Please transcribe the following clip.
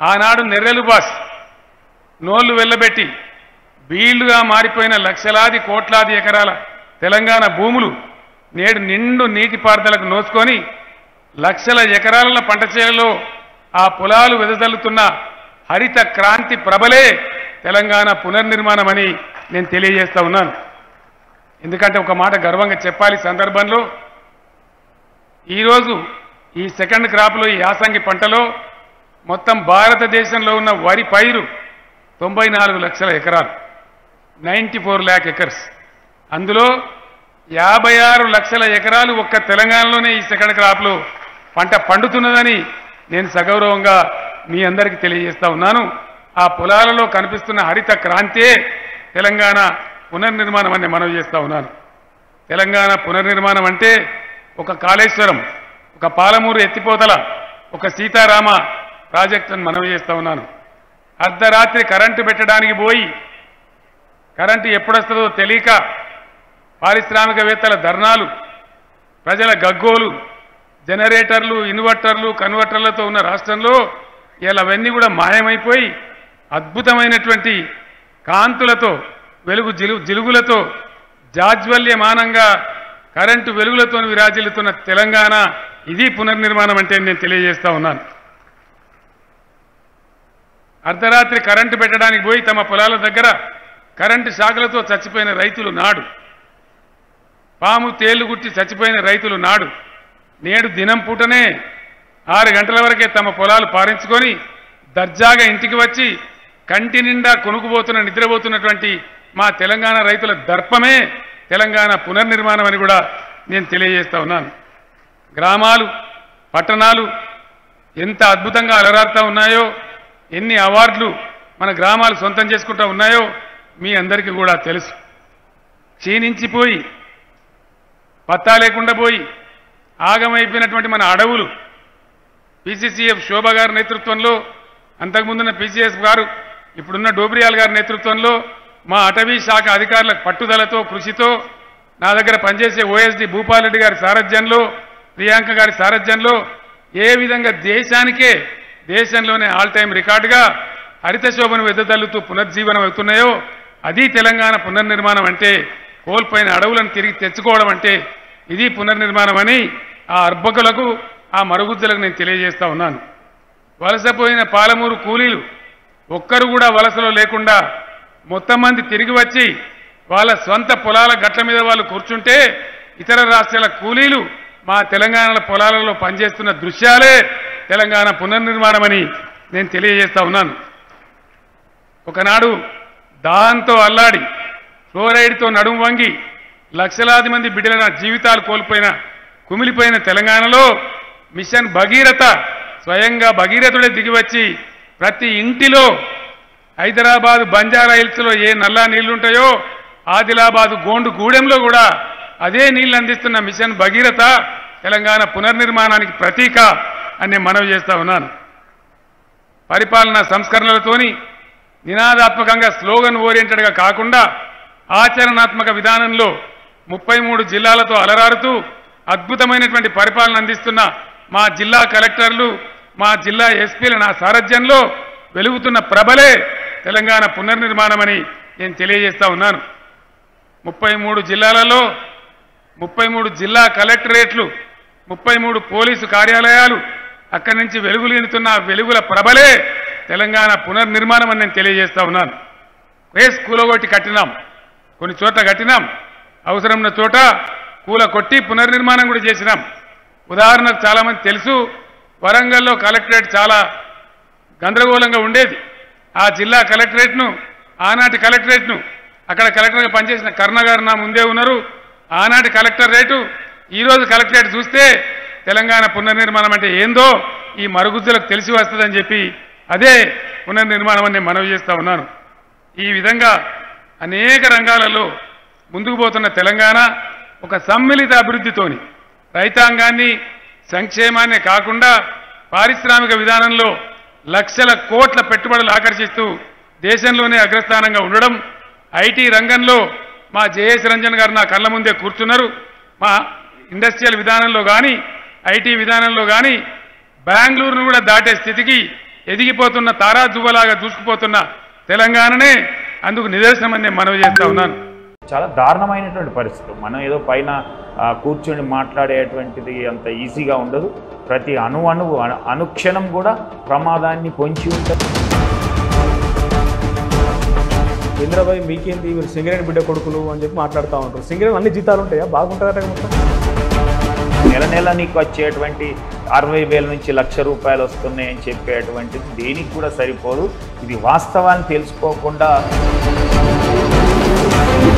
ఆనాడు నెర్రెలు బాస్ నోళ్లు వెళ్ళబెట్టి బీళ్లుగా మారిపోయిన లక్షలాది కోట్లాది ఎకరాల తెలంగాణ భూములు నేడు నిండు నీటిపారుదలకు నోచుకొని లక్షల ఎకరాల పంట చేలలో ఆ పొలాలు వెదజల్లుతున్న హరిత క్రాంతి ప్రబలే తెలంగాణ పునర్నిర్మాణమని నేను తెలియజేస్తా ఉన్నాను ఎందుకంటే ఒక మాట గర్వంగా చెప్పాలి ఈ సందర్భంలో ఈరోజు ఈ సెకండ్ క్రాప్లో ఈ యాసంగి పంటలో మొత్తం భారతదేశంలో ఉన్న వరి పైరు తొంభై నాలుగు లక్షల ఎకరాలు నైంటీ ఫోర్ ల్యాక్ ఎకర్స్ అందులో యాభై ఆరు లక్షల ఎకరాలు ఒక్క తెలంగాణలోనే ఈ సెకండ్ క్రాప్లో పంట పండుతున్నదని నేను సగౌరవంగా మీ అందరికీ తెలియజేస్తా ఉన్నాను ఆ పొలాలలో కనిపిస్తున్న హరిత క్రాంతే తెలంగాణ పునర్నిర్మాణం అని మనవి చేస్తా ఉన్నాను తెలంగాణ పునర్నిర్మాణం అంటే ఒక కాళేశ్వరం ఒక పాలమూరు ఎత్తిపోతల ఒక సీతారామ ప్రాజెక్ట్ అని మనవి చేస్తా ఉన్నాను అర్ధరాత్రి కరెంటు పెట్టడానికి పోయి కరెంటు ఎప్పుడొస్తుందో తెలియక పారిశ్రామికవేత్తల ధర్నాలు ప్రజల గగ్గోలు జనరేటర్లు ఇన్వర్టర్లు కన్వర్టర్లతో ఉన్న రాష్ట్రంలో ఇలా అవన్నీ కూడా మాయమైపోయి అద్భుతమైనటువంటి కాంతులతో వెలుగు జిలు జిలుగులతో జాజ్వల్యమానంగా కరెంటు వెలుగులతో విరాజిల్లుతున్న తెలంగాణ ఇది పునర్నిర్మాణం అంటే నేను తెలియజేస్తా ఉన్నాను అర్ధరాత్రి కరెంటు పెట్టడానికి పోయి తమ పొలాల దగ్గర కరెంటు శాఖలతో చచ్చిపోయిన రైతులు నాడు పాము తేళ్లు గుట్టి చచ్చిపోయిన రైతులు నాడు నేడు దినం పూటనే ఆరు గంటల వరకే తమ పొలాలు పారించుకొని దర్జాగా ఇంటికి వచ్చి కంటి నిండా కొనుక్కుపోతున్న నిద్రపోతున్నటువంటి మా తెలంగాణ రైతుల దర్పమే తెలంగాణ పునర్నిర్మాణం అని కూడా నేను తెలియజేస్తా ఉన్నాను గ్రామాలు పట్టణాలు ఎంత అద్భుతంగా అలరారుతా ఉన్నాయో ఎన్ని అవార్డులు మన గ్రామాలు సొంతం చేసుకుంటా ఉన్నాయో మీ అందరికీ కూడా తెలుసు క్షీణించిపోయి పత్తా లేకుండా పోయి ఆగమైపోయినటువంటి మన అడవులు పిసిసిఎఫ్ శోభ గారి నేతృత్వంలో అంతకుముందున్న పిసిఎస్ గారు ఇప్పుడున్న డోబ్రియాల్ గారి నేతృత్వంలో మా అటవీ శాఖ అధికారుల పట్టుదలతో కృషితో నా దగ్గర పనిచేసే ఓఎస్డి భూపాలరెడ్డి గారి సారథ్యంలో ప్రియాంక గారి సారథ్యంలో ఏ విధంగా దేశానికే దేశంలోనే ఆల్ టైం రికార్డుగా హరిత శోభను వెదజల్లుతూ పునర్జీవనం అవుతున్నాయో అది తెలంగాణ పునర్నిర్మాణం అంటే కోల్పోయిన అడవులను తిరిగి తెచ్చుకోవడం అంటే ఇది పునర్నిర్మాణం అని ఆ అర్భకులకు ఆ మరుగుజ్జలకు నేను తెలియజేస్తా ఉన్నాను వలసపోయిన పాలమూరు కూలీలు ఒక్కరు కూడా వలసలో లేకుండా మొత్తం మంది తిరిగి వచ్చి వాళ్ళ స్వంత పొలాల గట్ల మీద వాళ్ళు కూర్చుంటే ఇతర రాష్ట్రాల కూలీలు మా తెలంగాణ పొలాలలో పనిచేస్తున్న దృశ్యాలే తెలంగాణ పునర్నిర్మాణమని నేను తెలియజేస్తా ఉన్నాను ఒకనాడు దాంతో అల్లాడి ఫ్లోరైడ్తో నడుము వంగి లక్షలాది మంది బిడ్డల నా జీవితాలు కోల్పోయిన కుమిలిపోయిన తెలంగాణలో మిషన్ భగీరథ స్వయంగా భగీరథుడే దిగివచ్చి ప్రతి ఇంటిలో హైదరాబాద్ బంజారా హిల్స్లో ఏ నల్లా నీళ్లుంటాయో ఆదిలాబాద్ గోండు గూడెంలో కూడా అదే నీళ్లు అందిస్తున్న మిషన్ భగీరథ తెలంగాణ పునర్నిర్మాణానికి ప్రతీక అని నేను మనవి చేస్తా ఉన్నాను పరిపాలనా సంస్కరణలతోని నినాదాత్మకంగా స్లోగన్ ఓరియంటెడ్గా కాకుండా ఆచరణాత్మక విధానంలో ముప్పై మూడు జిల్లాలతో అలరారుతూ అద్భుతమైనటువంటి పరిపాలన అందిస్తున్న మా జిల్లా కలెక్టర్లు మా జిల్లా ఎస్పీల నా సారథ్యంలో వెలుగుతున్న ప్రభలే తెలంగాణ పునర్నిర్మాణమని నేను తెలియజేస్తా ఉన్నాను ముప్పై మూడు జిల్లాలలో ముప్పై మూడు జిల్లా కలెక్టరేట్లు ముప్పై మూడు పోలీసు కార్యాలయాలు అక్కడి నుంచి వెలుగులీనుతున్న ఆ వెలుగుల ప్రభలే తెలంగాణ పునర్నిర్మాణం అని నేను తెలియజేస్తా ఉన్నాను వేస్ కూలగొట్టి కట్టినాం కొన్ని చోట్ల కట్టినాం అవసరం ఉన్న చోట కూల కొట్టి పునర్నిర్మాణం కూడా చేసినాం ఉదాహరణకు చాలామంది తెలుసు వరంగల్లో కలెక్టరేట్ చాలా గందరగోళంగా ఉండేది ఆ జిల్లా కలెక్టరేట్ను ఆనాటి కలెక్టరేట్ను అక్కడ కలెక్టర్గా పనిచేసిన కరుణ గారు నా ముందే ఉన్నారు ఆనాటి కలెక్టర్ రేటు ఈరోజు కలెక్టరేట్ చూస్తే తెలంగాణ పునర్నిర్మాణం అంటే ఏందో ఈ మరుగుజ్జులకు తెలిసి వస్తుందని చెప్పి అదే పునర్నిర్మాణం అని నేను మనవి చేస్తా ఉన్నాను ఈ విధంగా అనేక రంగాలలో ముందుకు పోతున్న తెలంగాణ ఒక సమ్మిళిత అభివృద్ధితోని రైతాంగాన్ని సంక్షేమాన్నే కాకుండా పారిశ్రామిక విధానంలో లక్షల కోట్ల పెట్టుబడులు ఆకర్షిస్తూ దేశంలోనే అగ్రస్థానంగా ఉండడం ఐటీ రంగంలో మా జయేష్ రంజన్ గారు నా కళ్ళ ముందే కూర్చున్నారు మా ఇండస్ట్రియల్ విధానంలో కానీ ఐటీ విధానంలో కానీ బెంగళూరును కూడా దాటే స్థితికి ఎదిగిపోతున్న తారాజువ్వలాగా దూసుకుపోతున్న తెలంగాణనే అందుకు నిదర్శనమని నేను మనవి చేస్తా ఉన్నాను చాలా దారుణమైనటువంటి పరిస్థితి మనం ఏదో పైన ఆ, కూర్చొని మాట్లాడేటువంటిది అంత ఈజీగా ఉండదు ప్రతి అణు అణువు అను- అనుక్షణం కూడా ప్రమాదాన్ని పొంచి ఉంటుంది ఇంద్రబాయ్ మీకేంటి మీరు సింగరేణి బిడ్డ కొడుకులు అని చెప్పి మాట్లాడుతూ ఉంటారు సింగరేణి అన్ని జీతాలు ఉంటాయా బాగుంటుందట మొత్తం నెల నెల నీకు వచ్చేటువంటి అరవై వేల నుంచి లక్ష రూపాయలు వస్తున్నాయని చెప్పేటువంటిది దేనికి కూడా సరిపోదు ఇది వాస్తవాన్ని తెలుసుకోకుండా